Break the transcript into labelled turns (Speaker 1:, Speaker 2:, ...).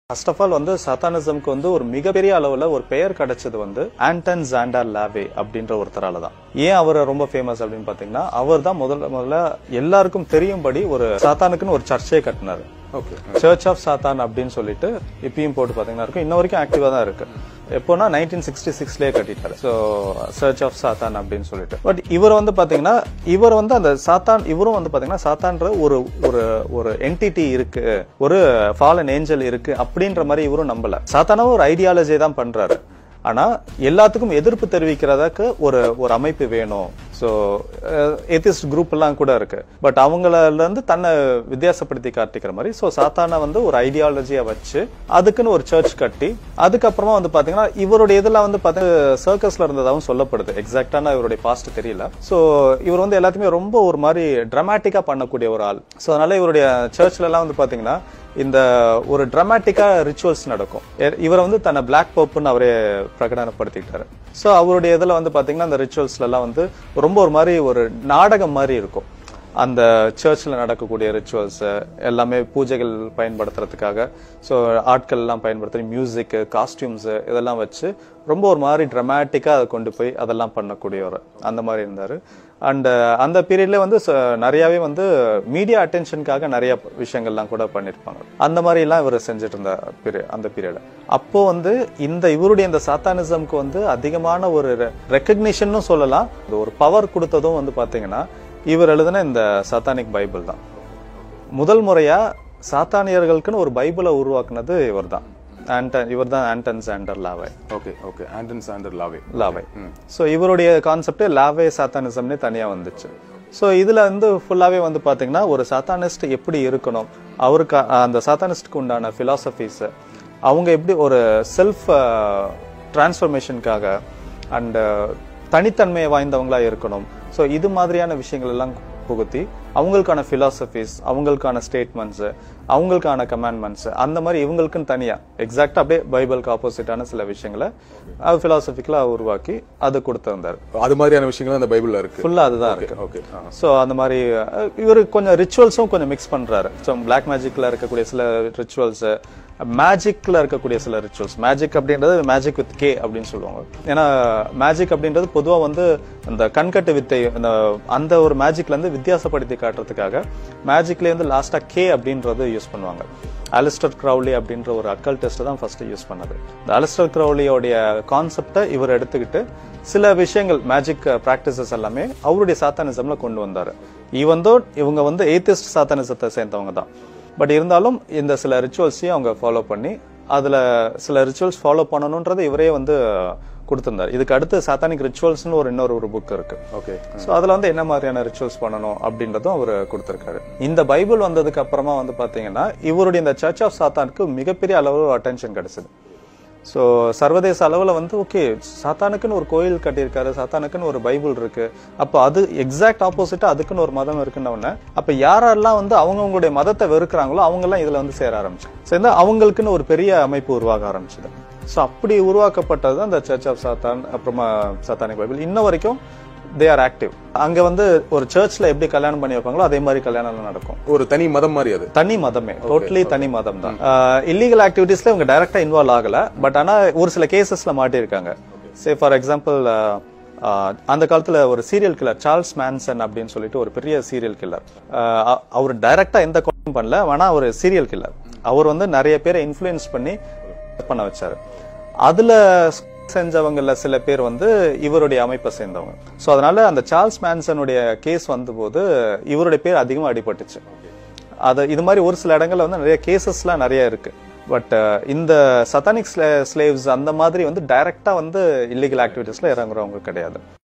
Speaker 1: first of all வந்து சத்தானிசம்க்கு வந்து ஒரு மிகப்பெரிய அளவுல ஒரு பெயர் கிடைச்சது வந்து ஆண்டன் ஜாண்டா லாவே அப்படின்ற ஒருத்தரால தான் ஏன் அவர் ரொம்ப ஃபேமஸ் அப்படின்னு பாத்தீங்கன்னா அவர் தான் முதல்ல முதல்ல எல்லாருக்கும் தெரியும்படி ஒரு சாத்தானுக்குன்னு ஒரு சர்ச்சையை கட்டினாரு
Speaker 2: ஓகே
Speaker 1: சர்ச் ஆஃப் சாத்தான் அப்படின்னு சொல்லிட்டு இப்பயும் போட்டு பாத்தீங்கன்னா இருக்கும் இன்ன வரைக்கும் ஆக்டிவா தான் இருக்கு எப்போனா நைன்டீன் சிக்ஸ்டி சிக்ஸ்லயே கட்டிட்டாரு ஸோ சர்ச் ஆஃப் சாத்தான் அப்படின்னு சொல்லிட்டு பட் இவர் வந்து பாத்தீங்கன்னா இவர் வந்து அந்த சாத்தான் இவரும் வந்து பாத்தீங்கன்னா சாத்தான்ற ஒரு ஒரு ஒரு என்டிட்டி இருக்கு ஒரு ஃபாலன் ஏஞ்சல் இருக்கு அப்படின்ற மாதிரி இவரும் நம்பல சாத்தானாவும் ஒரு ஐடியாலஜி தான் பண்றாரு ஆனா எல்லாத்துக்கும் எதிர்ப்பு தெரிவிக்கிறதுக்கு ஒரு ஒரு அமைப்பு வேணும் ஸோ எத்திஸ்ட் குரூப் எல்லாம் கூட இருக்கு பட் அவங்கள இருந்து தன்னை வித்தியாசப்படுத்தி காட்டிக்கிற மாதிரி ஸோ சாத்தானை வந்து ஒரு ஐடியாலஜியா வச்சு அதுக்குன்னு ஒரு சர்ச் கட்டி அதுக்கப்புறமா வந்து பாத்தீங்கன்னா இவருடைய இதெல்லாம் வந்து பாத்தீங்கன்னா சர்க்கஸ்ல இருந்ததாகவும் சொல்லப்படுது எக்ஸாக்டான இவருடைய பாஸ்ட் தெரியல ஸோ இவர் வந்து எல்லாத்தையுமே ரொம்ப ஒரு மாதிரி டிராமாட்டிக்கா பண்ணக்கூடிய ஒரு ஆள் ஸோ அதனால இவருடைய சர்ச்ல எல்லாம் வந்து பாத்தீங்கன்னா இந்த ஒரு டிராமாட்டிக்கா ரிச்சுவல்ஸ் நடக்கும் எ- இவரை வந்து தன்னை பிளாக் போப்புன்னு அவரே பிரகடனப்படுத்திக்கிட்டாரு ஸோ அவருடைய இதில் வந்து பாத்தீங்கன்னா அந்த ரிச்சுவல்ஸ்ல எல்லாம் வந்து ரொம்ப ஒரு மாதிரி ஒரு நாடகம் மாதிரி இருக்கும் அந்த சர்ச்சில் நடக்கக்கூடிய ரிச்சுவல்ஸ் எல்லாமே பூஜைகள் பயன்படுத்துறதுக்காக ஸோ ஆட்கள் எல்லாம் பயன்படுத்துற மியூசிக் காஸ்டியூம்ஸ் இதெல்லாம் வச்சு ரொம்ப ஒரு மாதிரி ட்ரமாட்டிக்காக அதை கொண்டு போய் அதெல்லாம் பண்ணக்கூடியவர் அந்த மாதிரி இருந்தார் அண்ட் அந்த பீரியட்ல வந்து ச- நிறையவே வந்து மீடியா அட்டென்ஷனுக்காக நிறைய விஷயங்கள்லாம் கூட பண்ணியிருப்பாங்க அந்த மாதிரி எல்லாம் இவர் செஞ்சுட்டு இருந்த பீரியட் அந்த பீரியட் அப்போ வந்து இந்த இவருடைய இந்த சாத்தானிசம்க்கு வந்து அதிகமான ஒரு ரெக்கக்னிஷனும் சொல்லலாம் இது ஒரு பவர் கொடுத்ததும் வந்து பாத்தீங்கன்னா இவர் எழுதின இந்த சாத்தானிக் பைபிள் தான் முதல் முறையா சாத்தானியர்களுக்குன்னு ஒரு பைபிளை உருவாக்குனது இவர்தான் ஆண்டன் இவர் தான் ஆண்டன் சாண்டர் லாவை
Speaker 2: okay okay Anton Szandor LaVey
Speaker 1: லாவை ஸோ இவருடைய கான்செப்ட் லாவே சாத்தானிசம்னே தனியா வந்துச்சு ஸோ இதுல வந்து ஃபுல்லாவே வந்து பாத்தீங்கன்னா ஒரு சாத்தானிஸ்ட் எப்படி இருக்கணும் அவருக்கு அ- அந்த சாத்தானிஸ்டுக்கு உண்டான பிலாசபிஸ் அவங்க எப்படி ஒரு செல்ஃப் டிரான்ஸ்ஃபர்மேஷனுக்காக அண்ட் தனித்தன்மை வாய்ந்தவங்களா இருக்கணும் ஸோ இது மாதிரியான விஷயங்கள் எல்லாம் புகுத்தி அவங்களுக்கான பிலாசபிஸ் அவங்களுக்கான ஸ்டேட்மெண்ட்ஸ் அவங்களுக்கான கமாண்ட்மெண்ட்ஸ் அந்த மாதிரி இவங்களுக்குன்னு தனியா எக்ஸாக்டா அப்படியே பைபிளுக்கு ஆப்போசிட்டான சில விஷயங்களை அது பிலாசபிக்கலா உருவாக்கி அது கொடுத்திருந்தாரு
Speaker 2: அது மாதிரியான விஷயங்கள் அந்த பைபிள்ல இருக்கு
Speaker 1: ஃபுல்லா அதுதான் இருக்கு
Speaker 2: ஓகே
Speaker 1: ஸோ அந்த மாதிரி அஹ், இவரு கொஞ்சம் ரிச்சுவல்ஸும் கொஞ்சம் மிக்ஸ் பண்றாரு ஸோ பிளாக் மேஜிக்ல இருக்கக்கூடிய சில ரிச்சுவல்ஸ் மேஜிக்ல இருக்கக்கூடிய சில ரிச்சுவல்ஸ் மேஜிக் அப்படின்றது மேஜிக் வித் கே அப்படின்னு சொல்லுவாங்க ஏன்னா மேஜிக் அப்படின்றது பொதுவா வந்து இந்த கண்கட்டு வித்தை அந்த அந்த ஒரு மேஜிக்ல இருந்து வித்தியாசப்படுத்தி காட்டுறதுக்காக மேஜிக்ல இருந்து லாஸ்டா கே அப்படின்றது யூஸ் பண்ணுவாங்க அலிஸ்டர் கிரவுலி அப்படின்ற ஒரு அக்கல் டெஸ்ட் தான் ஃபர்ஸ்ட் யூஸ் பண்ணது இந்த அலிஸ்டர் கிரவுலியோடைய கான்செப்டை இவர் எடுத்துக்கிட்டு சில விஷயங்கள் மேஜிக் பிராக்டிசஸ் எல்லாமே அவருடைய சாத்தானிசம்ல கொண்டு வந்தாரு ஈவன் தோ இவங்க வந்து ஏத்திஸ்ட் சாத்தானிசத்தை சேர்ந்தவங்க தான் பட் இருந்தாலும் இந்த சில ரிச்சுவல்ஸையும் அவங்க ஃபாலோ பண்ணி அதுல சில ரிச்சுவல்ஸ் ஃபாலோ பண்ணணும்ன்றது இவரே வந்து கொடுத்திருந்தாரு இதுக்கு அடுத்து சாத்தானிக் ரிச்சுவல்ஸ்னு ஒரு இன்னொரு ஒரு புக் இருக்கு
Speaker 2: ஓகே
Speaker 1: சோ அதுல வந்து என்ன மாதிரியான ரிச்சுவல்ஸ் பண்ணணும் அப்படின்றதும் அவர் கொடுத்திருக்காரு இந்த பைபிள் வந்ததுக்கு அப்புறமா வந்து பாத்தீங்கன்னா இவருடைய இந்த சர்ச் ஆஃப் சாத்தானுக்கு மிகப்பெரிய அளவு அட்டென்ஷன் கிடைச்சது ஸோ சர்வதேச அளவில் வந்து ஓகே சாத்தானுக்குன்னு ஒரு கோயில் கட்டியிருக்காரு சாத்தானுக்குன்னு ஒரு பைபிள் இருக்கு அப்போ அது எக்ஸாக்ட் ஆப்போசிட்டா அதுக்குன்னு ஒரு மதம் இருக்குன்ன உடனே அப்போ யாரெல்லாம் வந்து அவங்கவுங்களுடைய மதத்தை வெறுக்கிறாங்களோ அவங்கெல்லாம் இதுல வந்து சேர ஆரம்பிச்சு சேர்ந்து அவங்களுக்குன்னு ஒரு பெரிய அமைப்பு உருவாக ஆரம்பிச்சது ஸோ அப்படி உருவாக்கப்பட்டது தான் இந்த சர்ச் ஆஃப் சாத்தான் அப்புறமா சாத்தானிக் பைபிள் இன்ன வரைக்கும் தே ஆர் ஆக்டிவ் அங்க வந்து ஒரு சர்ச்ல எப்படி கல்யாணம் பண்ணி வைப்பாங்களோ அதே மாதிரி கல்யாணம் நடக்கும்
Speaker 2: ஒரு தனி மதம் மாதிரி அது
Speaker 1: தனி மதமே டோட்டலி தனி மதம் தான் இல்லீகல் ஆக்டிவிட்டீஸ்ல இவங்க டைரக்டா இன்வால்வ் ஆகல பட் ஆனா ஒரு சில கேசஸ்ல மாட்டியிருக்காங்க சே ஃபார் எக்ஸாம்பிள் அந்த காலத்துல ஒரு சீரியல் கில்லர் சார்ல்ஸ் மேன்சன் அப்படின்னு சொல்லிட்டு ஒரு பெரிய சீரியல் கில்லர் அவர் டைரக்டா எந்த கொலையும் பண்ணல ஆனா ஒரு சீரியல் கில்லர் அவர் வந்து நிறைய பேரை இன்ஃப்ளூயன்ஸ் பண்ணி பண்ண வச்சாரு அதுல செஞ்சவங்கல சில பேர் வந்து இவருடைய அமைப்பை சேர்ந்தவங்க சோ அதனால அந்த சார்ல்ஸ் மேன்சனுடைய கேஸ் வந்தபோது இவருடைய பேர் அதிகமா அடிபட்டுச்சு அது இது மாதிரி ஒரு சில இடங்கள்ல வந்து நிறைய கேசஸ்லாம் நிறைய இருக்கு பட் இந்த சத்தானிக் ஸ்லேவ்ஸ் அந்த மாதிரி வந்து டைரக்டா வந்து இல்லீகல் ஆக்டிவிட்டீஸ்ல இறங்குறவங்க கிடையாது